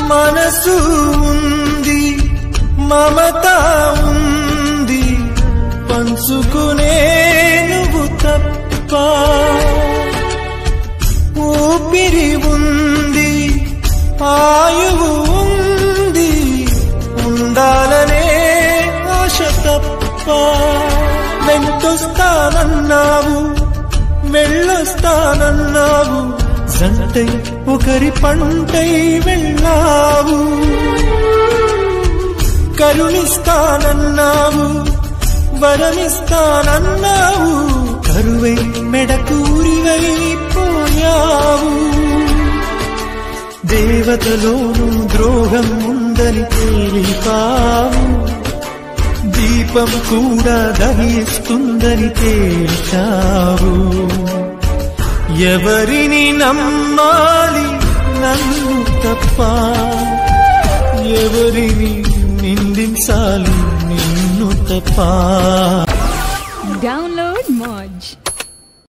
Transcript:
మనసు ఉంది మమత ఉంది పంచుకునే నువ్వు తప్ప ఊపిరి ఉంది ఆయువు ఉంది ఉండాలనే ఆశ తప్ప వెంటొస్తానన్నావు వెళ్ళొస్తానన్నావు జంటై ఒకరి పంటై వెళ్ళావు కరుణిస్తానన్నావు వరమిస్తానన్నావు కరువై మెడకూరివై పోయావు దేవతలోను ద్రోహం ఉందని తేలిపావు దీపం కూడా దహిస్తుందని తేల్చావు ఎవరిని నమ్మాలి నన్ను తప్ప ఎవరిని నిందించాలి నిన్ను తప్ప Download Moj.